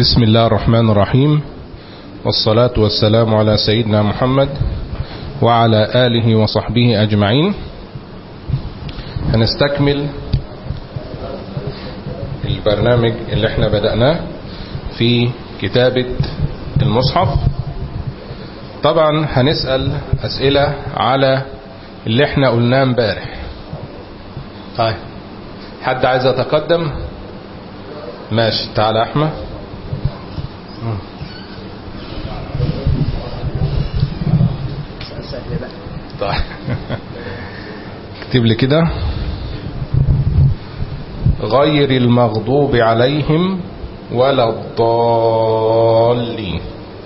بسم الله الرحمن الرحيم والصلاة والسلام على سيدنا محمد وعلى آله وصحبه أجمعين هنستكمل البرنامج اللي احنا بدأناه في كتابة المصحف طبعا هنسأل أسئلة على اللي احنا قلناه امبارح طيب حد عايز يتقدم ماشي تعالى احمد طيب اكتب لي كده غير المغضوب عليهم ولا الضالين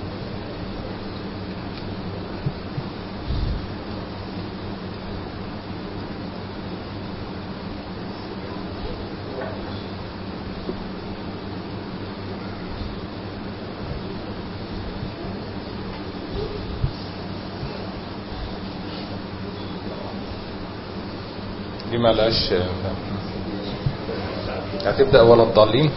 دي مالهاش هتبدأ ولا الضالين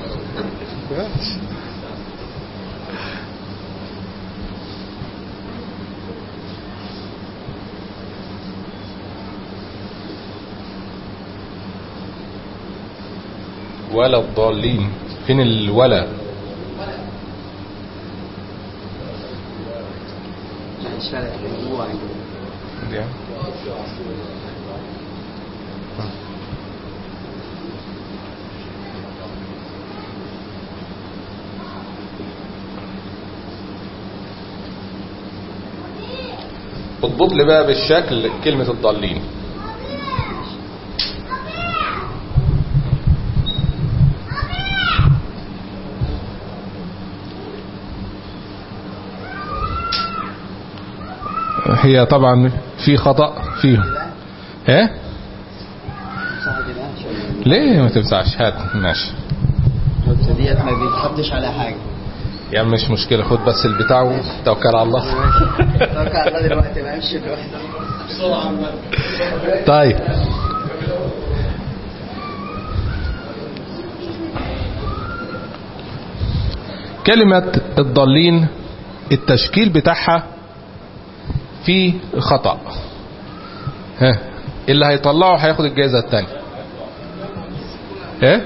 ولا الضالين فين الولا دي. اضبط لي بقى بالشكل كلمة الضالين هي طبعا في خطأ فيهم ايه ليه ما تمسحش هات ماشي ديت ما بيتحطش على حاجه يا عم مش مشكلة خد بس البتاع وتوكل على الله توكل على الله دلوقتي ما امشي لوحده بسرعه طيب كلمة الضالين التشكيل بتاعها فيه خطأ ها اللي هيطلعه هياخد الجائزة التانية ايه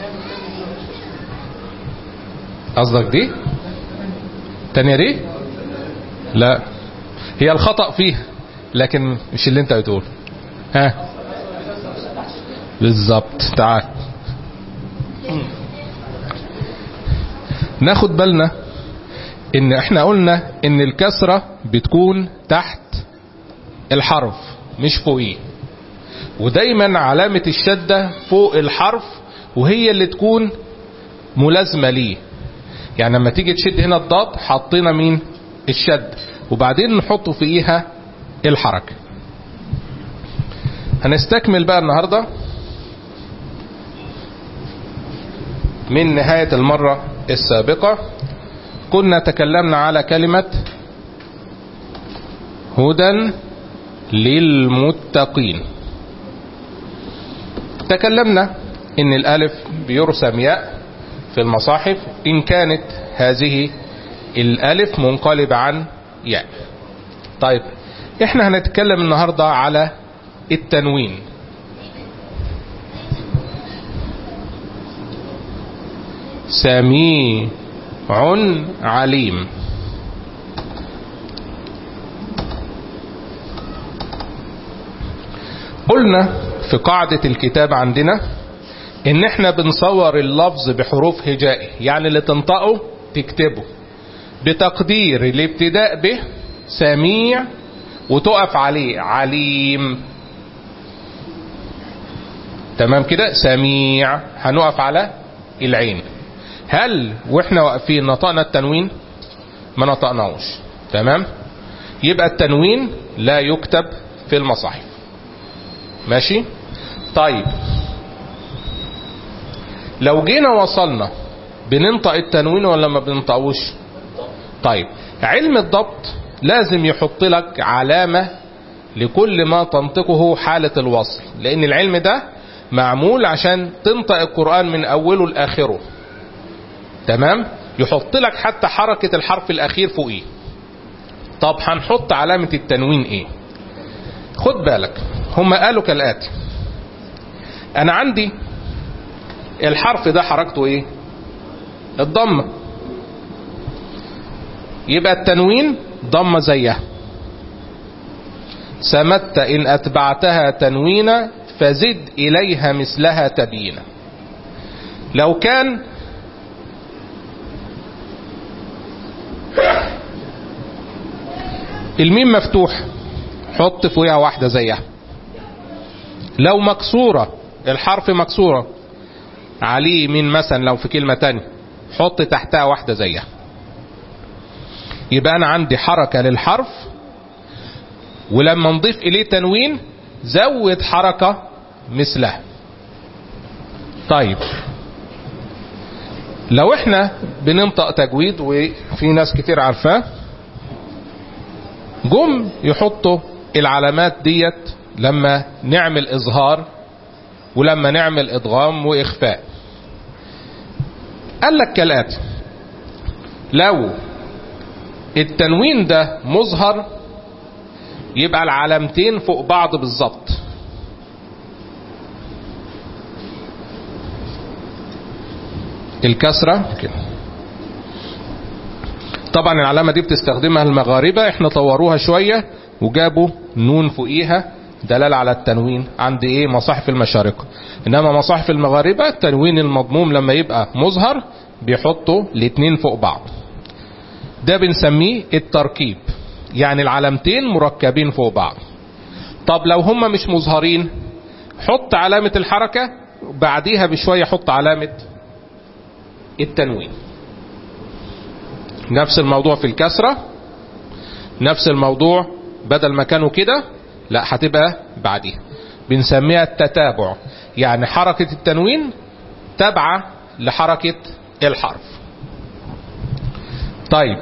قصدك دي تانية دي لا هي الخطأ فيه لكن مش اللي انت بتقول ها بالظبط تعال ناخد بالنا ان احنا قلنا ان الكسرة بتكون تحت الحرف مش فوقيه ودايما علامة الشدة فوق الحرف وهي اللي تكون ملازمة ليه يعني لما تيجي تشد هنا الضاد حطينا مين الشد وبعدين نحط فوقيها الحركة هنستكمل بقى النهاردة من نهاية المرة السابقة كنا تكلمنا على كلمة هدى للمتقين تكلمنا ان الالف بيرسم ياء في المصاحف ان كانت هذه الالف منقلب عن ياء طيب احنا هنتكلم النهاردة على التنوين سميع عليم قلنا في قاعدة الكتاب عندنا ان احنا بنصور اللفظ بحروف هجائي يعني اللي تنطقه تكتبه بتقدير الابتداء به سميع وتقف عليه عليم تمام كده سميع هنقف على العين هل واحنا واقفين نطقنا التنوين ما نطقناهوش تمام يبقى التنوين لا يكتب في المصاحف ماشي طيب لو جينا وصلنا بننطق التنوين ولا ما بننطقوش طيب علم الضبط لازم يحط لك علامة لكل ما تنطقه حالة الوصل لان العلم ده معمول عشان تنطق القرآن من اوله لاخره تمام يحط لك حتى حركة الحرف الأخير فوقيه طب هنحط علامة التنوين ايه خد بالك هم قالوا كالآتي أنا عندي الحرف ده حركته ايه الضمة يبقى التنوين ضمة زيها سمت إن أتبعتها تنوينا فزد إليها مثلها تبينا لو كان الميم مفتوح حط فوقها واحدة زيها لو مكسورة الحرف مكسورة عليه من مثلا لو في كلمة تانية حط تحتها واحدة زيها يبقى أنا عندي حركة للحرف ولما نضيف إليه تنوين زود حركة مثلها طيب لو احنا بننطق تجويد وفي ناس كتير عارفاه جم يحطوا العلامات ديت لما نعمل اظهار ولما نعمل ادغام واخفاء قال لك كالاتي لو التنوين ده مظهر يبقى العلامتين فوق بعض بالظبط الكسرة كده طبعا العلامة دي بتستخدمها المغاربة احنا طوروها شوية وجابوا نون فوقيها دلالة على التنوين عند ايه مصاحف المشارقة انما مصاحف المغاربة التنوين المضموم لما يبقى مظهر بيحطوا الاتنين فوق بعض ده بنسميه التركيب يعني العلامتين مركبين فوق بعض طب لو هما مش مظهرين حط علامة الحركة بعديها بشوية حط علامة التنوين نفس الموضوع في الكسرة نفس الموضوع بدل ما كانوا كده لا هتبقى بعديها بنسميها التتابع يعني حركة التنوين تابعة لحركة الحرف طيب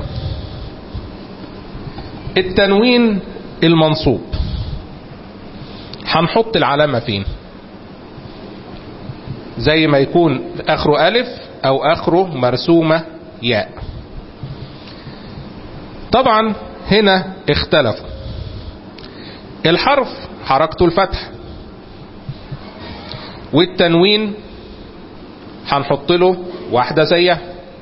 التنوين المنصوب هنحط العلامة فين زي ما يكون اخره الف او اخره مرسومة ياء طبعا هنا اختلفوا الحرف حركته الفتح والتنوين هنحط له واحدة زيها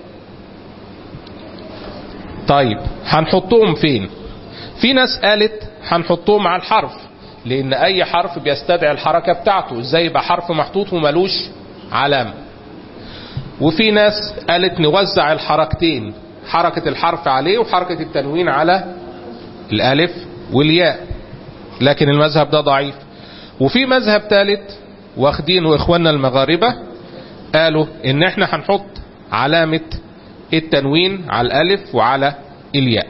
طيب هنحطهم فين في ناس قالت هنحطهم على الحرف لان اي حرف بيستدعي الحركة بتاعته ازاي يبقى حرف محطوط وملوش علامة وفي ناس قالت نوزع الحركتين حركة الحرف عليه وحركة التنوين على الالف والياء لكن المذهب ده ضعيف وفي مذهب ثالث واخدينه اخواننا المغاربة قالوا ان احنا هنحط علامة التنوين على الالف وعلى الياء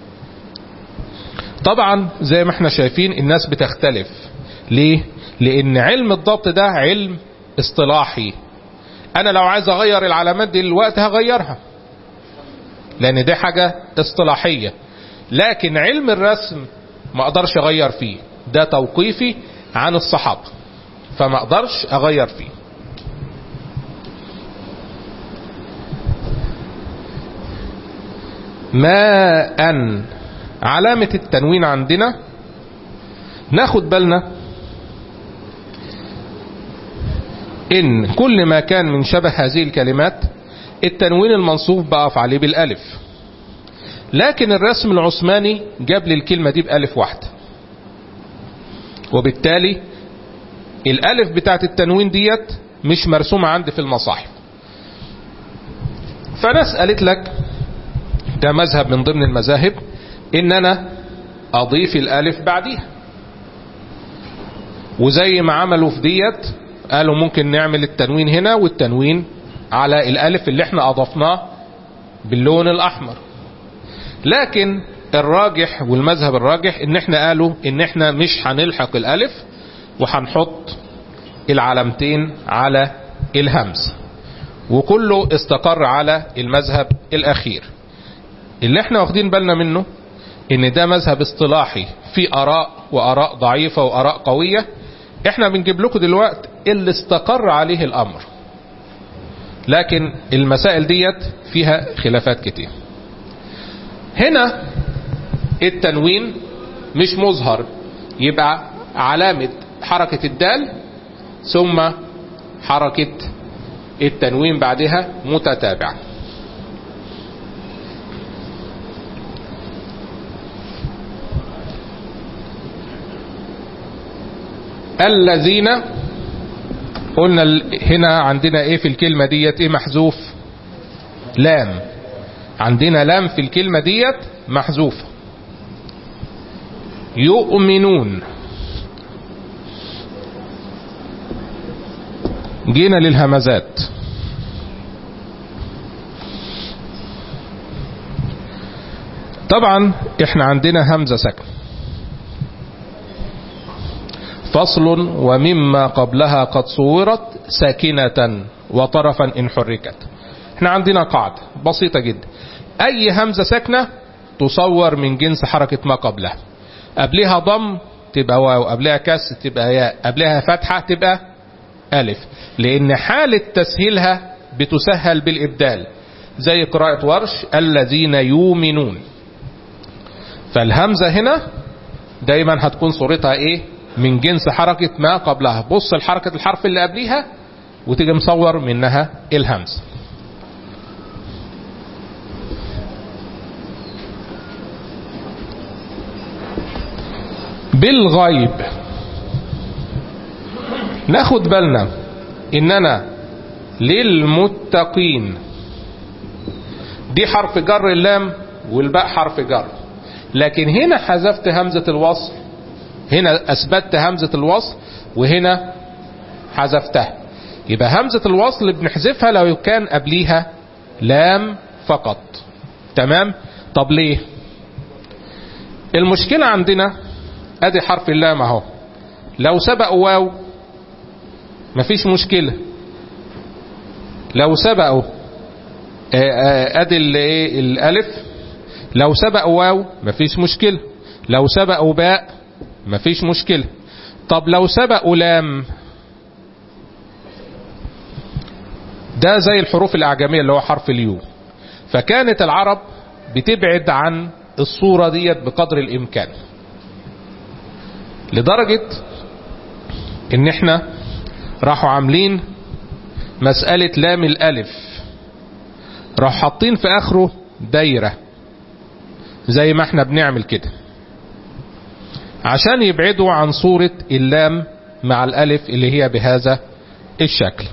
طبعا زي ما احنا شايفين الناس بتختلف ليه لان علم الضبط ده علم اصطلاحي انا لو عايز اغير العلامات دي دلوقتي هغيرها لان دي حاجة اصطلاحية لكن علم الرسم ما اقدرش اغير فيه ده توقيفي عن الصحابة فما اقدرش اغير فيه ما ان علامة التنوين عندنا ناخد بالنا ان كل ما كان من شبه هذه الكلمات التنوين المنصوب بقف عليه بالالف لكن الرسم العثماني جاب لي الكلمة دي بألف واحدة وبالتالي الألف بتاعت التنوين ديت مش مرسومة عندي في المصاحف فناس قالت لك ده مذهب من ضمن المذاهب ان انا اضيف الالف بعديها وزي ما عملوا في ديت قالوا ممكن نعمل التنوين هنا والتنوين على الالف اللي احنا اضفناه باللون الاحمر لكن الراجح والمذهب الراجح ان احنا قالوا ان احنا مش هنلحق الالف وهنحط العلامتين على الهمز وكله استقر على المذهب الاخير اللي احنا واخدين بالنا منه ان ده مذهب اصطلاحي في اراء واراء ضعيفة واراء قوية احنا بنجيب لكم دلوقتي اللي استقر عليه الامر لكن المسائل ديت فيها خلافات كتير هنا التنوين مش مظهر يبقى علامة حركة الدال ثم حركة التنوين بعدها متتابعة الذين قلنا هنا عندنا ايه في الكلمة ديت ايه محذوف لام عندنا لام في الكلمة ديت محذوفة يؤمنون جينا للهمزات طبعا احنا عندنا همزة سكن فصل ومما قبلها قد صورت ساكنة وطرفا إن حركت احنا عندنا قاعدة بسيطة جدا أي همزة ساكنة تصور من جنس حركة ما قبلها قبلها ضم تبقى واو قبلها كسر تبقى ياء قبلها فتحة تبقى ألف لأن حالة تسهيلها بتسهل بالإبدال زي قراءة ورش الذين يؤمنون فالهمزة هنا دايما هتكون صورتها ايه من جنس حركة ما قبلها بص الحركة الحرف اللي قبليها وتيجي مصور منها الهمزة بالغيب ناخد بالنا اننا للمتقين دي حرف جر اللام والباء حرف جر لكن هنا حذفت همزة الوصل هنا اثبتت همزة الوصل وهنا حذفتها يبقى همزة الوصل بنحذفها لو كان قبليها لام فقط تمام طب ليه المشكلة عندنا ادي حرف اللام اهو لو سبق واو مفيش مشكلة لو سبقوا ادي الالف لو سبق واو مفيش مشكلة لو سبقوا باء مفيش مشكلة طب لو سبقوا لام ده زي الحروف الأعجمية اللي هو حرف اليو فكانت العرب بتبعد عن الصورة ديت بقدر الإمكان لدرجة ان احنا راحوا عاملين مسألة لام الألف راحوا حاطين في آخره دايرة زي ما احنا بنعمل كده عشان يبعدوا عن صورة اللام مع الألف اللي هي بهذا الشكل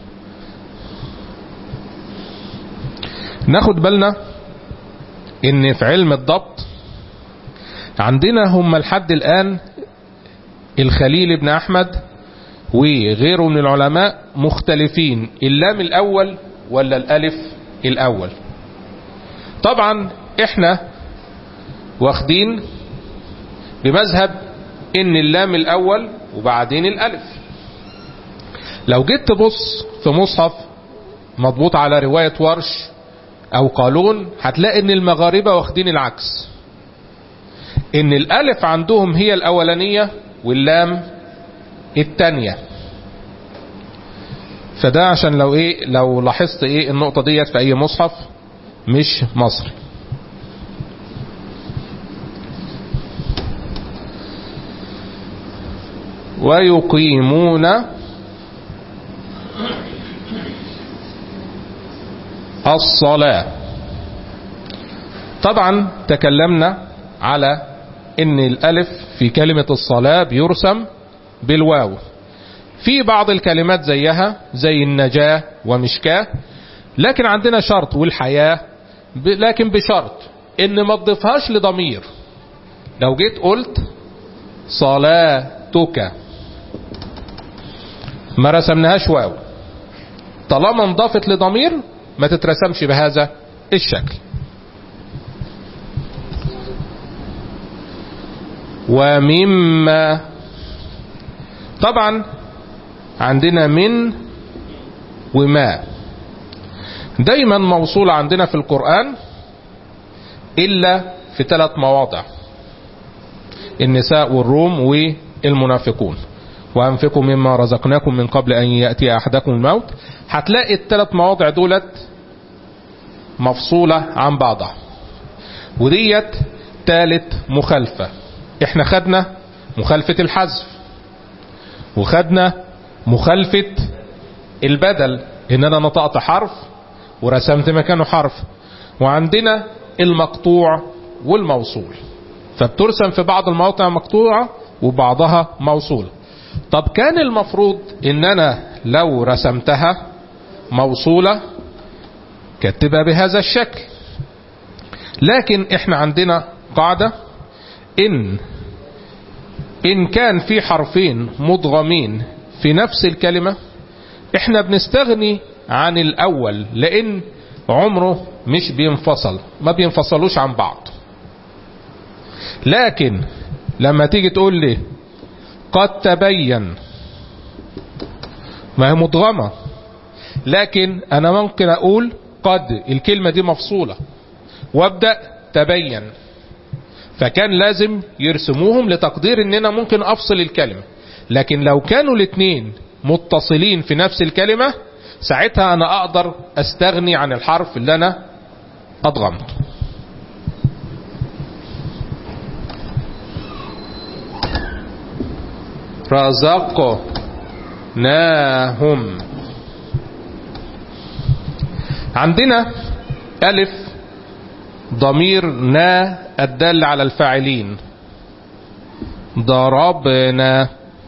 ناخد بالنا ان في علم الضبط عندنا هم لحد الآن الخليل بن أحمد وغيره من العلماء مختلفين اللام الأول ولا الألف الأول طبعا احنا واخدين بمذهب ان اللام الأول وبعدين الألف لو جيت تبص في مصحف مضبوط على رواية ورش أو قالون هتلاقي ان المغاربة واخدين العكس ان الألف عندهم هي الأولانية واللام التانية فده عشان لو ايه لو لاحظت ايه النقطة ديت في اي مصحف مش مصري ويقيمون الصلاة طبعا تكلمنا على ان الالف في كلمة الصلاة بيرسم بالواو في بعض الكلمات زيها زي النجاة ومشكاة لكن عندنا شرط والحياة لكن بشرط ان ما تضيفهاش لضمير لو جيت قلت صلاتك ما رسمناهاش واو طالما انضافت لضمير ما تترسمش بهذا الشكل ومما طبعا عندنا من وما دايما موصول عندنا في القرآن إلا في ثلاث مواضع النساء والروم والمنافقون وأنفقوا مما رزقناكم من قبل أن يأتي أحدكم الموت هتلاقي الثلاث مواضع دولت مفصولة عن بعضها وديت تالت مخالفة احنا خدنا مخالفة الحذف وخدنا مخالفة البدل ان انا نطقت حرف ورسمت مكانه حرف وعندنا المقطوع والموصول فبترسم في بعض المواقع مقطوعة وبعضها موصولة طب كان المفروض ان انا لو رسمتها موصولة كتبها بهذا الشكل لكن احنا عندنا قاعدة ان ان كان في حرفين مضغمين في نفس الكلمة احنا بنستغني عن الاول لان عمره مش بينفصل ما بينفصلوش عن بعض لكن لما تيجي تقول لي قد تبين ما هي مضغمة لكن انا ممكن اقول قد الكلمة دي مفصولة وابدأ تبين فكان لازم يرسموهم لتقدير ان انا ممكن افصل الكلمة لكن لو كانوا الاثنين متصلين في نفس الكلمة ساعتها انا اقدر استغني عن الحرف اللي انا ادغمته رزقناهم عندنا ألف ضمير نا الدال على الفاعلين ضربنا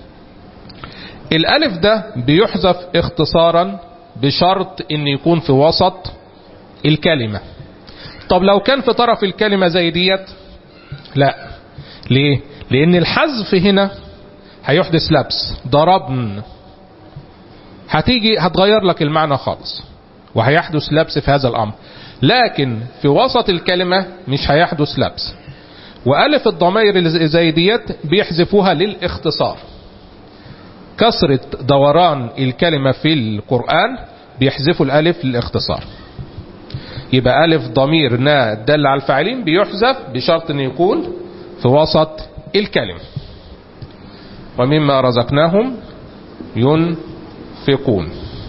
الألف ده بيحذف اختصارا بشرط ان يكون في وسط الكلمة طب لو كان في طرف الكلمة زي ديت لا ليه لان الحذف هنا هيحدث لبس ضربن هتيجي هتغير لك المعنى خالص وهيحدث لبس في هذا الامر لكن في وسط الكلمة مش هيحدث لبس وألف الضمائر اللي زي ديت بيحذفوها للاختصار كثرة دوران الكلمة في القرآن بيحذفوا الألف للاختصار يبقى ألف ضمير نا دل على الفاعلين بيحذف بشرط أن يكون في وسط الكلمة ومما رزقناهم ينفقون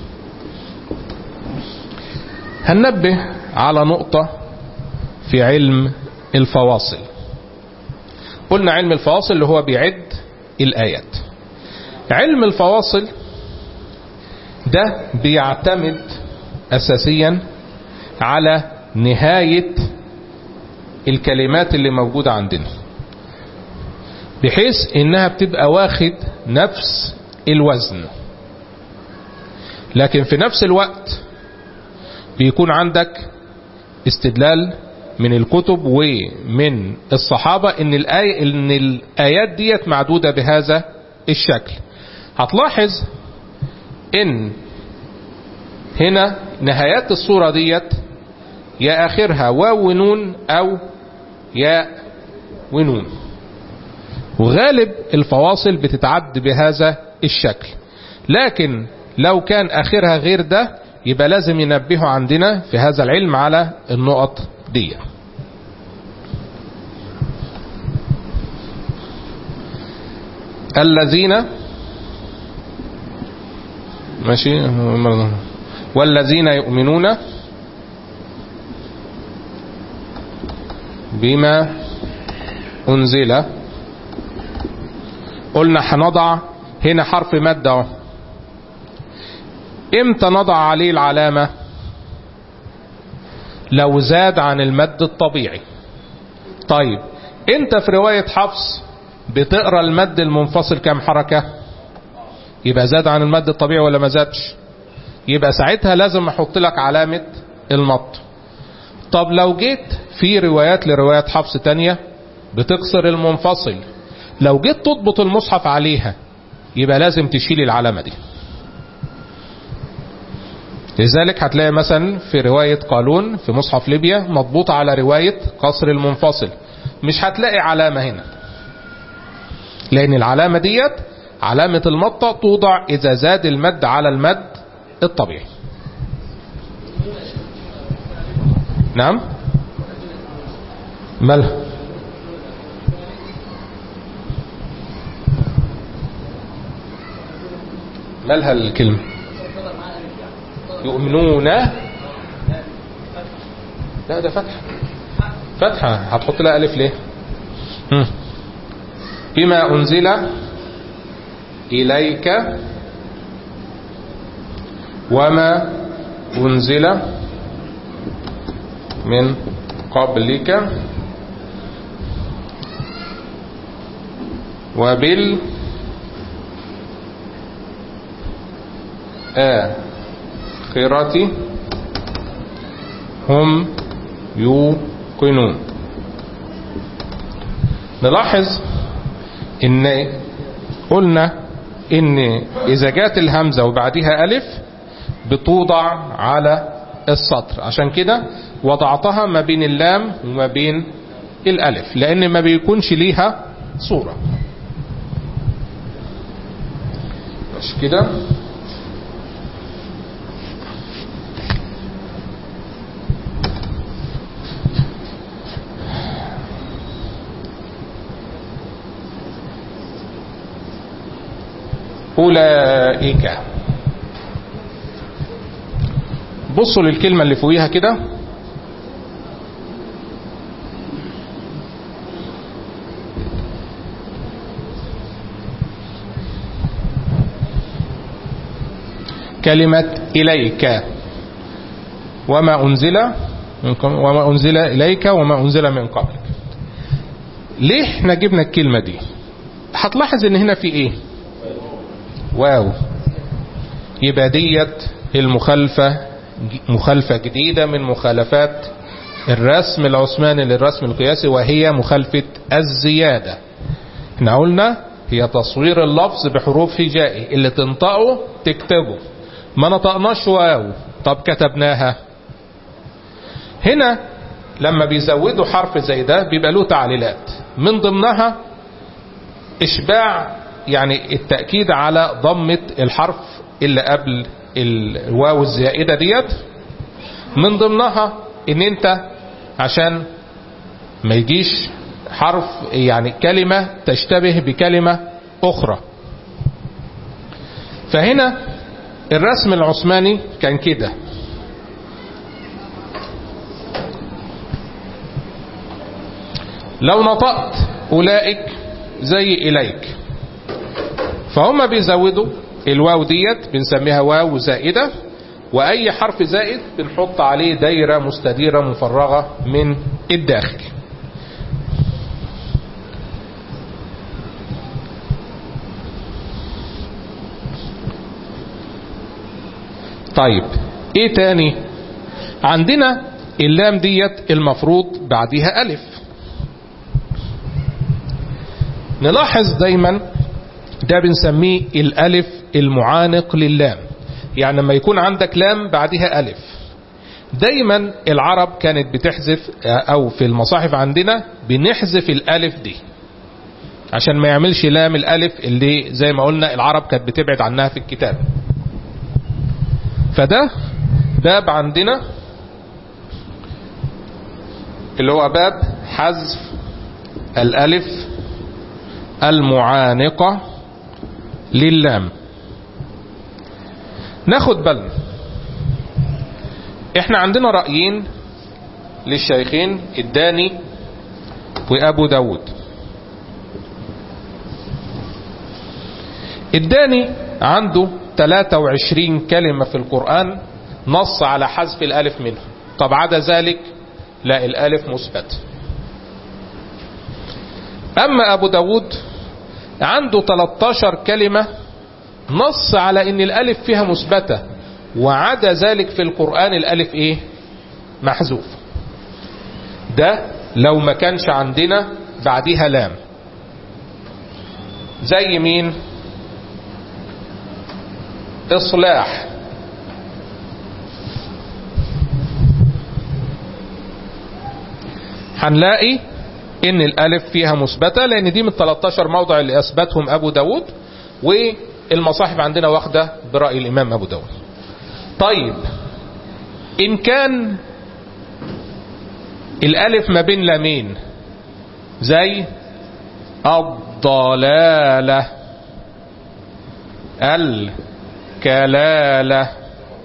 هننبه على نقطة في علم الفواصل قلنا علم الفواصل اللي هو بيعد الآيات علم الفواصل ده بيعتمد أساسيا على نهاية الكلمات اللي موجودة عندنا بحيث انها بتبقى واخد نفس الوزن لكن في نفس الوقت بيكون عندك استدلال من الكتب ومن الصحابة ان الآية ان الآيات ديت معدودة بهذا الشكل هتلاحظ ان هنا نهايات الصورة ديت يا اخرها واو ونون او يا ونون وغالب الفواصل بتتعد بهذا الشكل لكن لو كان اخرها غير ده يبقى لازم ينبهوا عندنا في هذا العلم على النقط دي الذين ماشي والذين يؤمنون بما أنزل قلنا هنضع هنا حرف مادة اهو امتى نضع عليه العلامة لو زاد عن المد الطبيعي طيب انت في رواية حفص بتقرا المد المنفصل كام حركة يبقى زاد عن المد الطبيعي ولا ما زادش يبقى ساعتها لازم احط لك علامة المط طب لو جيت في روايات لروايات حفص تانية بتكسر المنفصل لو جيت تضبط المصحف عليها يبقى لازم تشيل العلامة دي لذلك هتلاقي مثلا في رواية قالون في مصحف ليبيا مضبوطة على رواية قصر المنفصل مش هتلاقي علامة هنا لأن العلامة ديت علامة المطة توضع إذا زاد المد على المد الطبيعي نعم مالها مالها الكلمة يؤمنون لا ده فتحة فتحة هتحط لها ألف ليه مم. بما أنزل إليك وما أنزل من قبلك وبال آخرة هم يوقنون نلاحظ ان قلنا ان اذا جات الهمزة وبعدها الف بتوضع على السطر عشان كده وضعتها ما بين اللام وما بين الالف لان ما بيكونش ليها صورة مش كده أولئك بصوا للكلمة اللي فوقيها كده كلمة إليك وما أنزل وما أنزل إليك وما أنزل من قبلك ليه احنا جبنا الكلمة دي هتلاحظ ان هنا في ايه واو يبقى ديت المخالفة مخالفة جديدة من مخالفات الرسم العثماني للرسم القياسي وهي مخالفة الزيادة احنا قلنا هي تصوير اللفظ بحروف هجائي اللي تنطقه تكتبه ما نطقناش واو طب كتبناها هنا لما بيزودوا حرف زي ده بيبقى له تعليلات من ضمنها اشباع يعني التأكيد على ضمة الحرف اللي قبل الواو الزائدة ديت من ضمنها ان انت عشان ما يجيش حرف يعني كلمة تشتبه بكلمة اخرى فهنا الرسم العثماني كان كده لو نطقت اولئك زي اليك فهم بيزودوا الواو ديت بنسميها واو زائدة واي حرف زائد بنحط عليه دايرة مستديرة مفرغة من الداخل طيب ايه تاني عندنا اللام ديت المفروض بعدها الف نلاحظ دايما ده بنسميه الالف المعانق للام يعني لما يكون عندك لام بعدها الف دايما العرب كانت بتحذف او في المصاحف عندنا بنحذف الالف دي عشان ما يعملش لام الالف اللي زي ما قلنا العرب كانت بتبعد عنها في الكتاب فده باب عندنا اللي هو باب حذف الالف المعانقة للام ناخد بالنا احنا عندنا رأيين للشيخين الداني وابو داود الداني عنده 23 كلمة في القرآن نص على حذف الالف منها طب عدا ذلك لا الالف مثبت اما ابو داود عنده 13 كلمة نص على ان الالف فيها مثبتة وعدا ذلك في القرآن الالف ايه محذوف ده لو ما كانش عندنا بعدها لام زي مين اصلاح هنلاقي ان الالف فيها مثبتة لان دي من 13 موضع اللي اثبتهم ابو داود والمصاحف عندنا واخدة برأي الامام ابو داود طيب ان كان الالف ما بين لامين زي الضلالة كلالة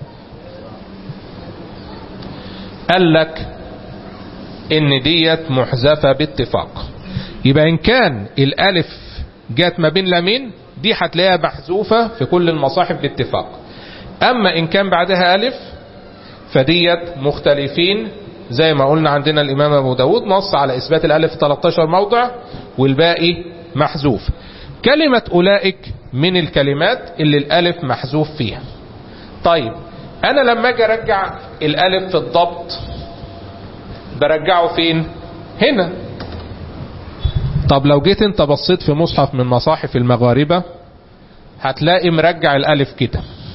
قال لك ان ديت محذفة باتفاق يبقى ان كان الالف جات ما بين لامين دي هتلاقيها محذوفة في كل المصاحف باتفاق اما ان كان بعدها الف فديت مختلفين زي ما قلنا عندنا الامام ابو داود نص على اثبات الالف 13 موضع والباقي محذوف كلمة اولئك من الكلمات اللي الالف محذوف فيها طيب انا لما اجي ارجع الالف في الضبط برجعه فين هنا طب لو جيت انت بصيت في مصحف من مصاحف المغاربة هتلاقي مرجع الالف كده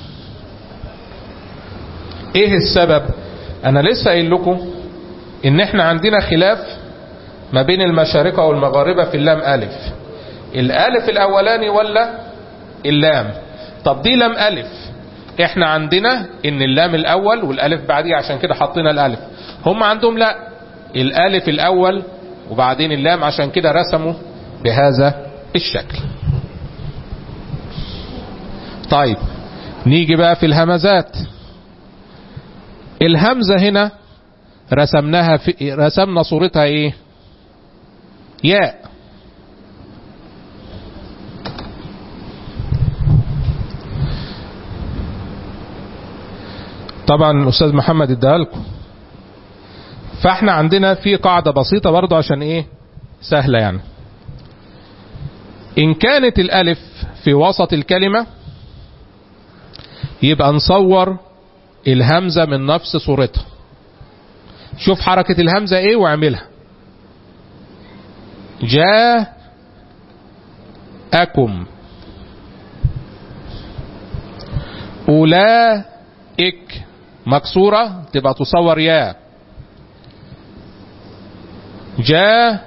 ايه السبب انا لسه قايل لكم ان احنا عندنا خلاف ما بين المشارقة والمغاربة في اللام الف الالف الاولاني ولا اللام طب دي لام الف احنا عندنا ان اللام الاول والالف بعديه عشان كده حطينا الالف هم عندهم لا الالف الاول وبعدين اللام عشان كده رسموا بهذا الشكل طيب نيجي بقى في الهمزات الهمزة هنا رسمناها في رسمنا صورتها ايه ياء طبعا الاستاذ محمد اداها لكم فاحنا عندنا في قاعدة بسيطة برضو عشان ايه سهلة يعني ان كانت الالف في وسط الكلمة يبقى نصور الهمزة من نفس صورتها شوف حركة الهمزة ايه واعملها جاء أكم أولئك مكسورة تبقى تصور يا جاء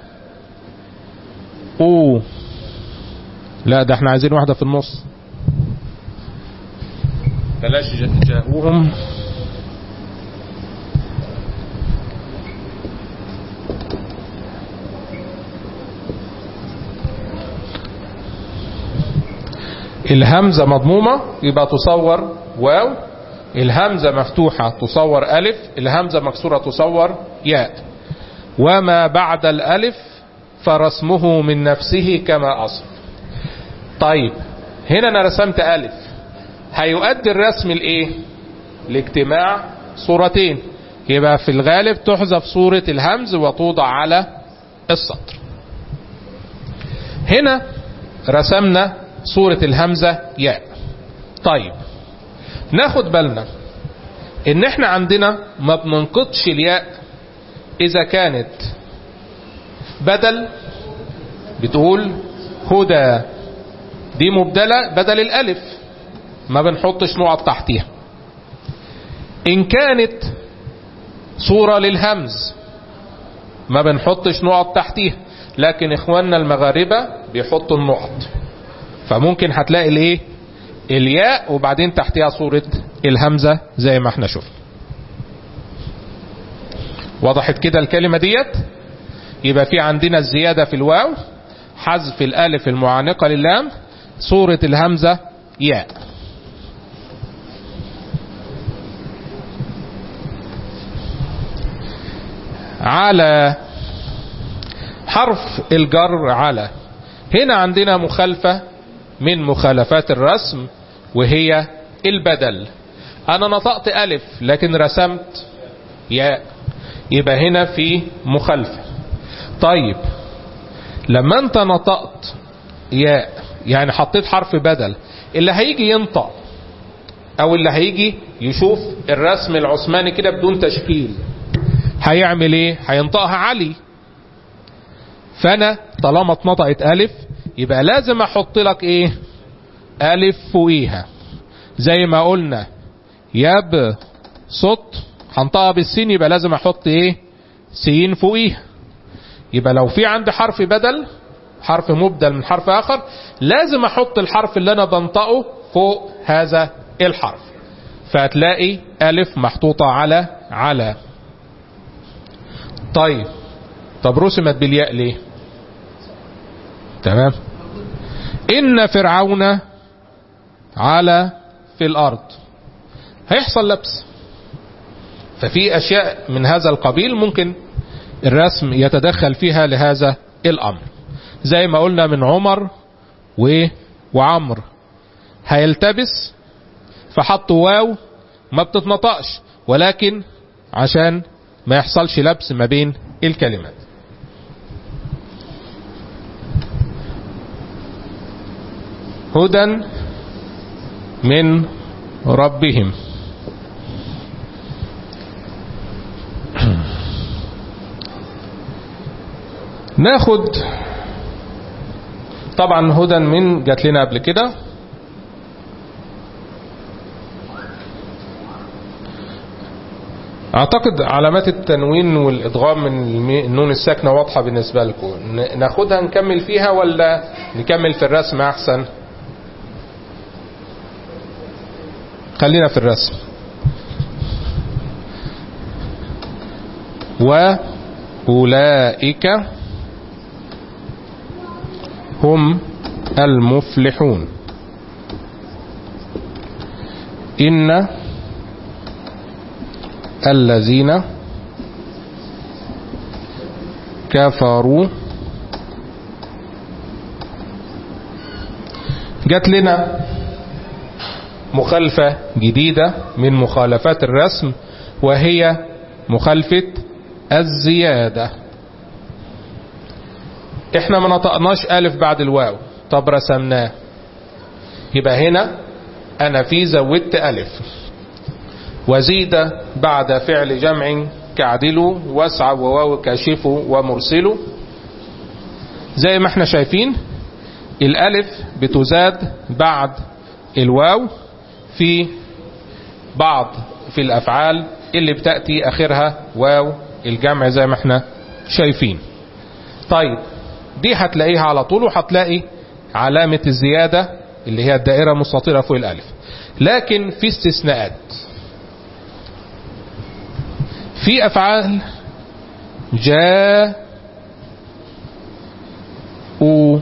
أو لا ده احنا عايزين واحدة في النص بلاش جاءوهم الهمزة مضمومة يبقى تصور واو الهمزة مفتوحة تصور ألف الهمزة مكسورة تصور ياء وما بعد الألف فرسمه من نفسه كما أصل طيب هنا أنا رسمت ألف هيؤدي الرسم الإيه لاجتماع صورتين يبقى في الغالب تحذف صورة الهمز وتوضع على السطر هنا رسمنا صورة الهمزة ياء طيب ناخد بالنا ان احنا عندنا ما بننقضش الياء اذا كانت بدل بتقول هدى دي مبدلة بدل الالف ما بنحطش نقط تحتيها ان كانت صورة للهمز ما بنحطش نقط تحتيها لكن اخواننا المغاربة بيحطوا النقط فممكن هتلاقي الايه الياء وبعدين تحتها صورة الهمزة زي ما احنا شفنا وضحت كده الكلمة ديت يبقى في عندنا الزيادة في الواو حذف الالف المعانقة للام صورة الهمزة ياء على حرف الجر على هنا عندنا مخالفة من مخالفات الرسم وهي البدل انا نطقت الف لكن رسمت ياء يبقى هنا في مخالفة طيب لما انت نطقت ياء يعني حطيت حرف بدل اللي هيجي ينطق او اللي هيجي يشوف الرسم العثماني كده بدون تشكيل هيعمل ايه هينطقها علي فانا طالما اتنطقت الف يبقى لازم احط لك ايه الف فوقيها زي ما قلنا يب صوت هنطقها بالسين يبقى لازم احط ايه سين فوقيها يبقى لو في عندي حرف بدل حرف مبدل من حرف اخر لازم احط الحرف اللي انا بنطقه فوق هذا الحرف فهتلاقي الف محطوطة على على طيب طب رسمت بالياء ليه تمام إن فرعون على في الارض هيحصل لبس ففي اشياء من هذا القبيل ممكن الرسم يتدخل فيها لهذا الامر زي ما قلنا من عمر و وعمر هيلتبس فحطوا واو ما بتتنطقش ولكن عشان ما يحصلش لبس ما بين الكلمات هدى من ربهم ناخد طبعا هدى من جات لنا قبل كده اعتقد علامات التنوين والادغام من النون الساكنه واضحه بالنسبه لكم ناخدها نكمل فيها ولا نكمل في الرسم احسن خلينا في الرسم واولئك هم المفلحون ان الذين كفروا جات لنا مخالفة جديدة من مخالفات الرسم وهي مخالفة الزيادة احنا ما نطقناش الف بعد الواو طب رسمناه يبقى هنا انا في زودت الف وزيد بعد فعل جمع كعدلوا واسع وواو كاشفوا ومرسلوا زي ما احنا شايفين الالف بتزاد بعد الواو في بعض في الافعال اللي بتأتي اخرها واو الجمع زي ما احنا شايفين طيب دي هتلاقيها على طول وهتلاقي علامة الزيادة اللي هي الدائرة مستطيلة فوق الالف لكن في استثناءات في افعال جاء و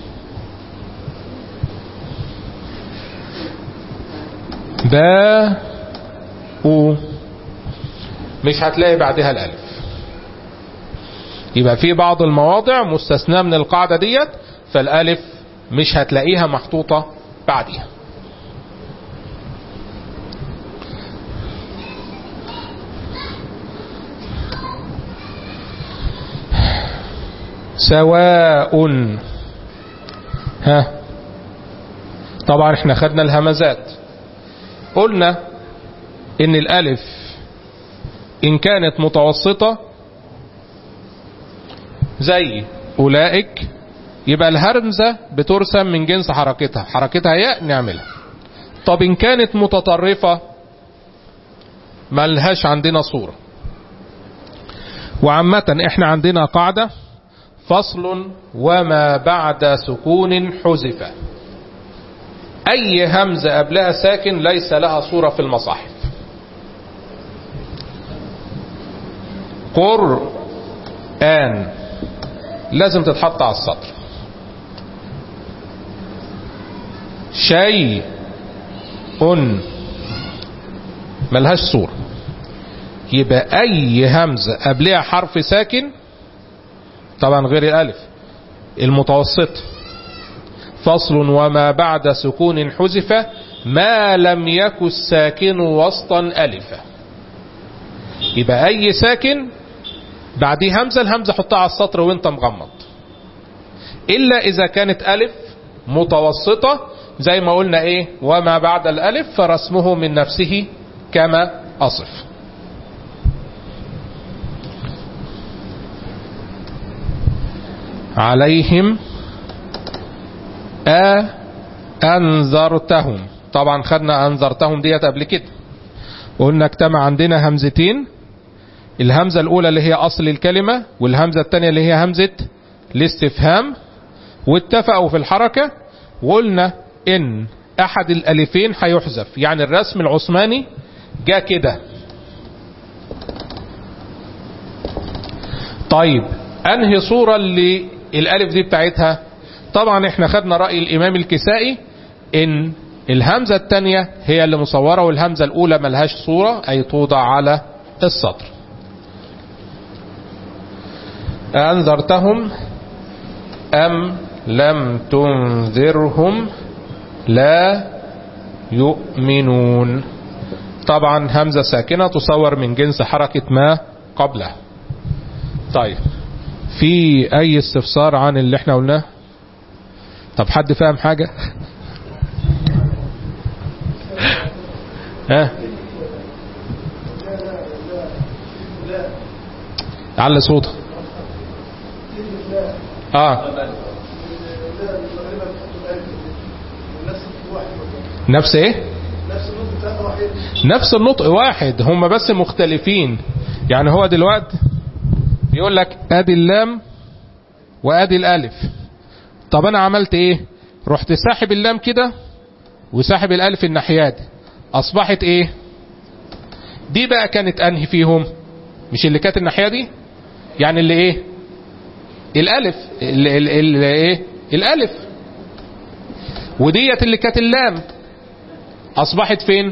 با و مش هتلاقي بعدها الالف يبقى في بعض المواضع مستثنى من القاعدة ديت فالالف مش هتلاقيها محطوطة بعدها سواء ها طبعا احنا خدنا الهمزات قلنا ان الالف ان كانت متوسطة زي اولئك يبقى الهرمزة بترسم من جنس حركتها حركتها ياء نعملها طب ان كانت متطرفة ملهاش عندنا صورة وعامة احنا عندنا قاعدة فصل وما بعد سكون حذف اي همزة قبلها ساكن ليس لها صورة في المصاحف قرآن لازم تتحط على السطر شيء ملهاش صورة يبقى اي همزة قبلها حرف ساكن طبعا غير الالف المتوسط فصل وما بعد سكون حذف ما لم يك الساكن وسطا الفا يبقى اي ساكن بعديه همزة الهمزة حطها على السطر وانت مغمض الا اذا كانت الف متوسطة زي ما قلنا ايه وما بعد الالف فرسمه من نفسه كما اصف عليهم أ أنذرتهم طبعا خدنا أنذرتهم ديت قبل كده قلنا اجتمع عندنا همزتين الهمزة الأولى اللي هي أصل الكلمة والهمزة الثانية اللي هي همزة الاستفهام واتفقوا في الحركة وقلنا إن أحد الألفين هيحذف يعني الرسم العثماني جاء كده طيب أنهي صورة اللي الالف دي بتاعتها طبعا احنا خدنا رأي الامام الكسائي ان الهمزة الثانية هي اللي مصورة والهمزة الأولى ملهاش صورة أي توضع على السطر أنذرتهم أم لم تنذرهم لا يؤمنون طبعا همزة ساكنة تصور من جنس حركة ما قبلها طيب في أي استفسار عن اللي احنا قلناه طب حد فاهم حاجة ها على صوتك اه نفس ايه نفس النطق واحد هم بس مختلفين يعني هو دلوقتي بيقول لك ادي اللام وادي الالف طب انا عملت ايه رحت ساحب اللام كده وساحب الالف الناحيات اصبحت ايه دي بقى كانت انهي فيهم مش اللي كانت الناحيه دي يعني اللي ايه الالف اللي, اللي, اللي ايه الالف وديت اللي كانت اللام اصبحت فين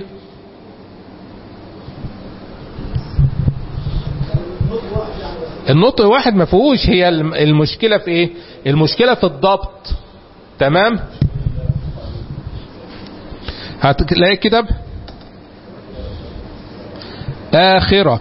النطق واحد ما فيهوش هي المشكلة في ايه المشكلة في الضبط تمام هتلاقي الكتاب آخرة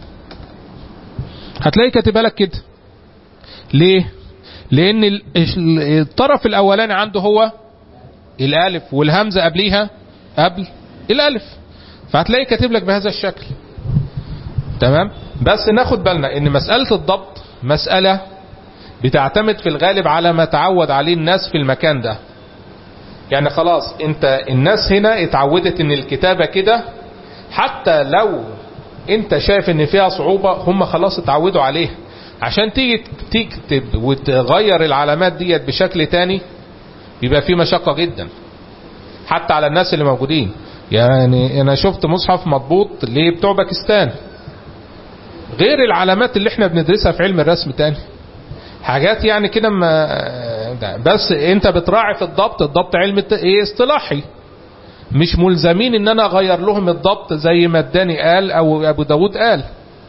هتلاقي كاتبها لك كده ليه لان الطرف الاولاني عنده هو الالف والهمزة قبليها قبل الالف فهتلاقي كاتب لك بهذا الشكل تمام بس ناخد بالنا ان مسألة الضبط مسألة بتعتمد في الغالب على ما تعود عليه الناس في المكان ده يعني خلاص انت الناس هنا اتعودت ان الكتابة كده حتى لو انت شايف ان فيها صعوبة هم خلاص اتعودوا عليها عشان تيجي تكتب وتغير العلامات ديت بشكل تاني بيبقى فيه مشقة جدا حتى على الناس اللي موجودين يعني انا شفت مصحف مضبوط لبتوع باكستان غير العلامات اللي احنا بندرسها في علم الرسم تاني حاجات يعني كده ما بس انت بتراعي في الضبط الضبط علم ايه اصطلاحي مش ملزمين ان انا اغير لهم الضبط زي ما اداني قال او ابو داود قال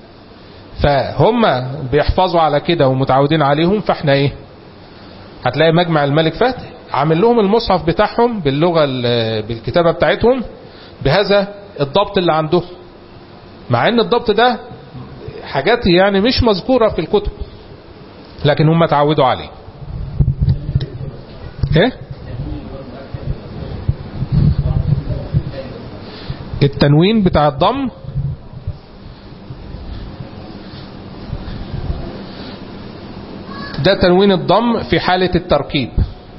فهم بيحفظوا على كده ومتعودين عليهم فاحنا ايه هتلاقي مجمع الملك فهد عامل لهم المصحف بتاعهم باللغة بالكتابة بتاعتهم بهذا الضبط اللي عندهم مع ان الضبط ده حاجات يعني مش مذكورة في الكتب لكن هم اتعودوا عليه ايه التنوين بتاع الضم ده تنوين الضم في حالة التركيب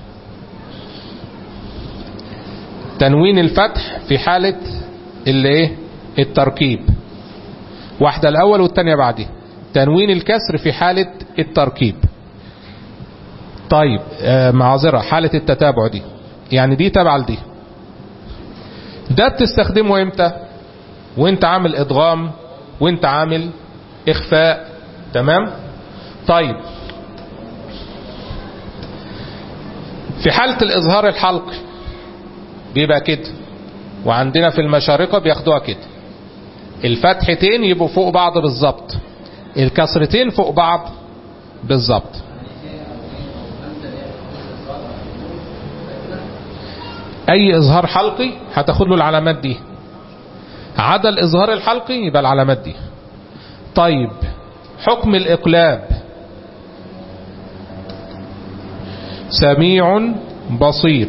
تنوين الفتح في حالة اللي ايه التركيب واحدة الاول والتانية بعدها تنوين الكسر في حالة التركيب طيب آه معذرة حالة التتابع دي يعني دي تبع لدي ده بتستخدمه امتى وانت عامل ادغام وانت عامل اخفاء تمام طيب في حالة الاظهار الحلقي بيبقى كده وعندنا في المشارقة بياخدوها كده الفتحتين يبقوا فوق بعض بالظبط الكسرتين فوق بعض بالظبط اي اظهار حلقي هتاخد له العلامات دي عدا الاظهار الحلقي يبقى العلامات دي طيب حكم الاقلاب سميع بصير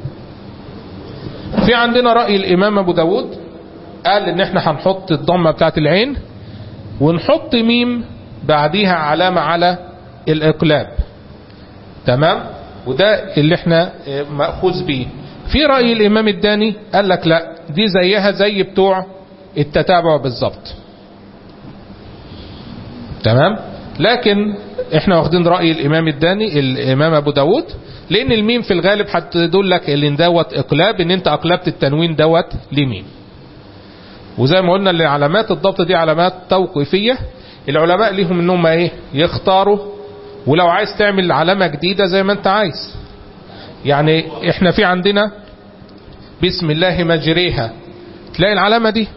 في عندنا رأي الامام ابو داود قال ان احنا هنحط الضمة بتاعت العين ونحط ميم بعديها علامة على الاقلاب تمام وده اللي احنا مأخوذ بيه في رأي الامام الداني قال لك لا دي زيها زي بتوع التتابع بالظبط تمام لكن احنا واخدين رأي الامام الداني الامام ابو داود لان الميم في الغالب هتدل لك ان دوت اقلاب ان انت اقلبت التنوين دوت لميم وزي ما قلنا ان علامات الضبط دي علامات توقيفية العلماء ليهم انهم ايه يختاروا ولو عايز تعمل علامة جديدة زي ما انت عايز يعني احنا في عندنا بسم الله مجريها تلاقي العلامة دي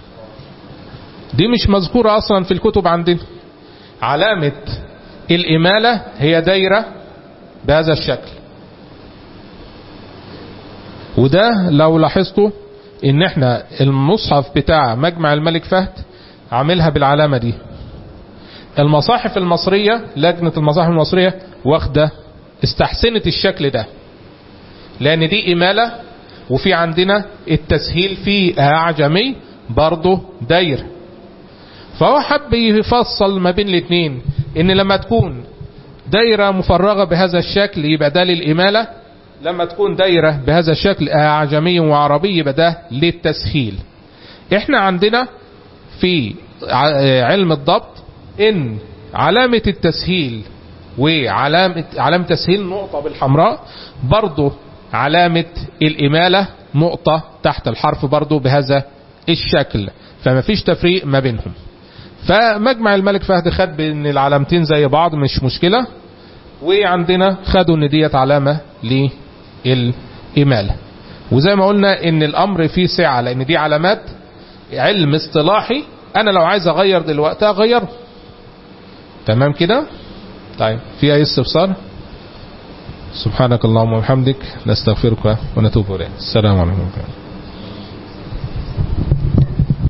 دي مش مذكورة أصلا في الكتب عندنا علامة الإمالة هي دايرة بهذا الشكل وده لو لاحظتوا ان احنا المصحف بتاع مجمع الملك فهد عاملها بالعلامة دي المصاحف المصرية لجنة المصاحف المصرية واخدة استحسنت الشكل ده لان دي امالة وفي عندنا التسهيل في اعجمي برضه داير فهو حب يفصل ما بين الاثنين ان لما تكون دايرة مفرغة بهذا الشكل يبقى ده للامالة لما تكون دايرة بهذا الشكل اعجمي وعربي يبقى ده للتسهيل احنا عندنا في علم الضبط ان علامة التسهيل وعلامة علامة تسهيل نقطة بالحمراء برضو علامة الإمالة نقطة تحت الحرف برضو بهذا الشكل فما فيش تفريق ما بينهم فمجمع الملك فهد خد بان العلامتين زي بعض مش مشكلة وعندنا خدوا ان ديت علامة للإمالة وزي ما قلنا ان الامر فيه سعة لان دي علامات علم اصطلاحي انا لو عايز اغير دلوقتي اغيره تمام كده طيب في اي استفسار سبحانك اللهم وبحمدك نستغفرك ونتوب اليك السلام عليكم